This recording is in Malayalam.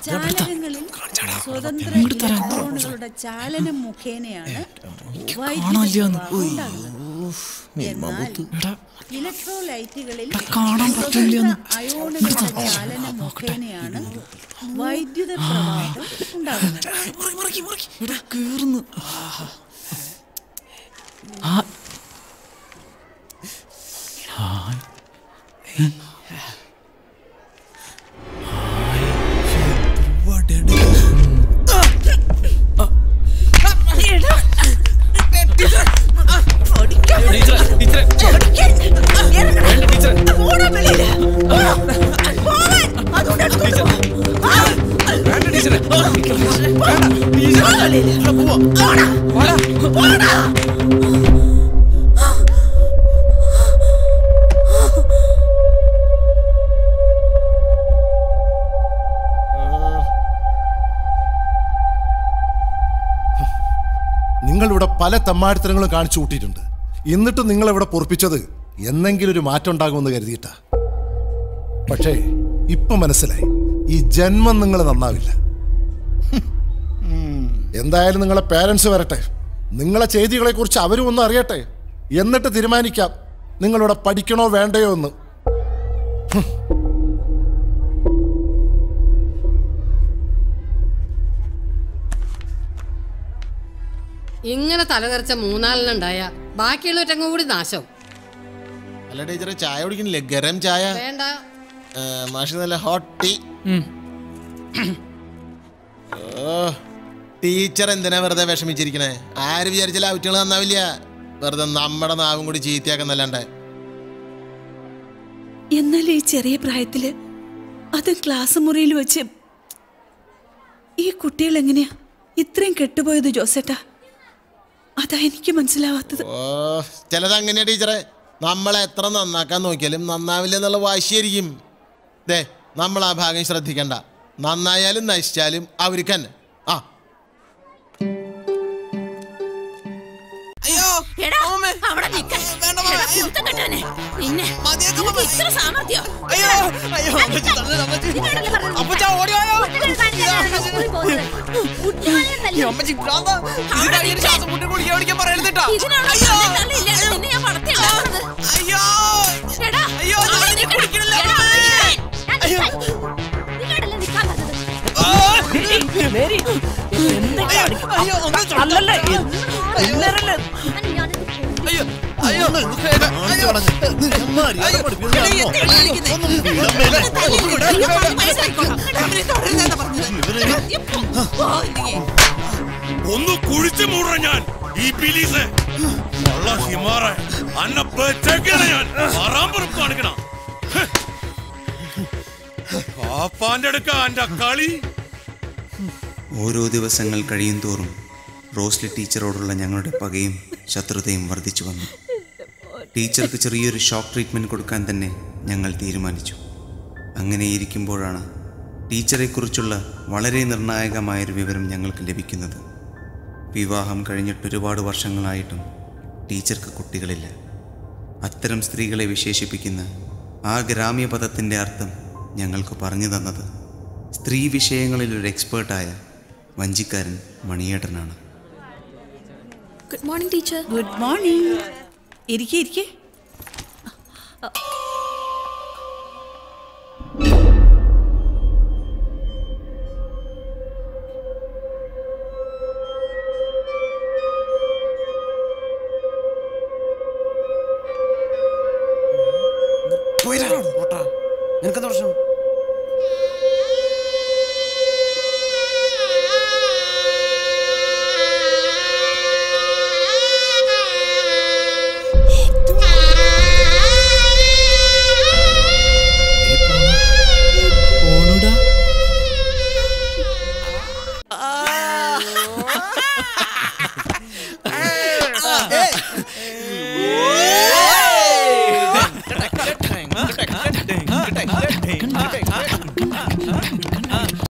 ചാലകങ്ങളിൽ സ്വതന്ത്ര ഇലക്ട്രോണുകളുടെ ചാലനം മുഖേനയാണ് വൈദ്യുതി പ്രവാഹം ഉണ്ടാകുന്നത്. എന്നാൽ ഇലക്ട്രോലൈറ്റുകളിൽ കാണാൻ പറ്റില്ലെന്ന്. സ്വതന്ത്ര അയോണുകളുടെ ചാലനം മുഖേനയാണ് വൈദ്യുത പ്രവാഹം ഉണ്ടാകുന്നത് ഇവിടെ കേറുന്നു ആ ഹായ് നിങ്ങളിവിടെ പല തെമ്മാടിത്തരങ്ങളും കാണിച്ചു കൂട്ടിയിട്ടുണ്ട് എന്നിട്ട് നിങ്ങളിവിടെ പൊറപ്പിച്ചത് എന്നെങ്കിലും ഒരു മാറ്റം ഉണ്ടാകുമെന്ന് കരുതിയിട്ടാ പക്ഷേ ഇപ്പൊ മനസ്സിലായി ഈ ജന്മം നിങ്ങൾ നന്നാവില്ല ഹും. എന്തായാലും നിങ്ങളെ പേരൻസ് വരട്ടെ നിങ്ങളെ ചെയ്തികളെ കുറിച്ച് അവരും ഒന്ന് അറിയട്ടെ എന്നിട്ട് തീരുമാനിക്കാം നിങ്ങളിവിടെ പഠിക്കണോ വേണ്ടയോ എന്ന് ഇങ്ങനെ തലതെറിച്ച മൂന്നാലിനുണ്ടായ ബാക്കിയുള്ളവറ്റങ്ങും കൂടി നാശം അല്ല ടീച്ചറെ ചായ കുടിക്കുന്നില്ലേ ഗരം ചായ വേണ്ട ഏ, മാഷ് നല്ല ഹോട്ട് ടീ ഓ ടീച്ചർ എന്തിനാ വെറുതെ വിഷമിച്ചിരിക്കണേ ആര് വിചാരിച്ചാലും ഔറ്റുകൾ നന്നാവില്ല വെറുതെ നമ്മുടെ നാവും കൂടി ചീത്തയാക്കുന്നല്ലാണ്ട് എന്നാൽ ഈ ചെറിയ പ്രായത്തില് അത് ക്ലാസ് മുറിയിൽ വെച്ച് ഈ കുട്ടികൾ എങ്ങനെയാ ഇത്രയും കെട്ടുപോയത് ജോസേട്ടാ അതാ എനിക്ക് മനസ്സിലാവാത്തത് ഓ ചിലത് അങ്ങനെയാ ടീച്ചറെ നമ്മളെ എത്ര നന്നാക്കാൻ നോക്കിയാലും നന്നാവില്ല എന്നുള്ള വാശിയായിരിക്കും ദേ നമ്മൾ ആ ഭാഗം ശ്രദ്ധിക്കണ്ട നന്നായാലും നശിച്ചാലും അവർക്ക് തന്നെ ആ എടാ, അവിടെ നിക്ക്. എടാ, കുരുത്തം കെട്ടവനെ. നിന്നെ. നിനക്ക് ഇത്ര സാമർത്ഥ്യം. എടാ, നിന്നോടല്ലേ പറഞ്ഞത്? കുട്ടികൾ തന്നെയാണ് സ്കൂളിൽ പോകുന്നത്. കുട്ടികളെ തല്ലി. അവിടെ നിക്ക്. ഇതിനുള്ള സമയം തള്ളിയില്ലാതെ നിന്നെ ഞാൻ വളർത്തിയുണ്ടാക്കുന്നത്. എടാ, അവിടെ നിക്ക്. എടാ, അവിടെ നിൽക്കാൻ. ഞാൻ നിൽക്കാൻ. നിന്നോടല്ലേ നിൽക്കാൻ പറഞ്ഞത്? ഒന്ന് കുഴിച്ചു മൂട ഞാൻ ഈ ബിലീസ് ഉള്ള ഹിമാറ അന്ന പെറ്റേക്കണ ഞാൻ പറാമ്പറം കാണിക്കണം പാപ്പാന്റെ അടുക്ക എന്റെ കളി ഓരോ ദിവസങ്ങൾ കഴിയും തോറും റോസ്ലി ടീച്ചറോടുള്ള ഞങ്ങളുടെ പകയും ശത്രുതയും വർദ്ധിച്ചു വന്നു ടീച്ചർക്ക് ചെറിയൊരു ഷോക്ക് ട്രീറ്റ്മെൻറ്റ് കൊടുക്കാൻ തന്നെ ഞങ്ങൾ തീരുമാനിച്ചു അങ്ങനെ ഇരിക്കുമ്പോഴാണ് ടീച്ചറെക്കുറിച്ചുള്ള വളരെ നിർണായകമായൊരു വിവരം ഞങ്ങൾക്ക് ലഭിക്കുന്നത് വിവാഹം കഴിഞ്ഞിട്ട് ഒരുപാട് വർഷങ്ങളായിട്ടും ടീച്ചർക്ക് കുട്ടികളില്ല അത്തരം സ്ത്രീകളെ വിശേഷിപ്പിക്കുന്ന ആ ഗ്രാമ്യ പദത്തിൻ്റെ അർത്ഥം ഞങ്ങൾക്ക് പറഞ്ഞു തന്നത് സ്ത്രീ വിഷയങ്ങളിൽ ഒരു എക്സ്പേർട്ടായ വഞ്ചിക്കാരൻ മണിയേട്ടനാണ് good morning teacher good morning ഇരിക്കെ ഇരിക്കെ നിനക്കെന്താ പ്രശ്നം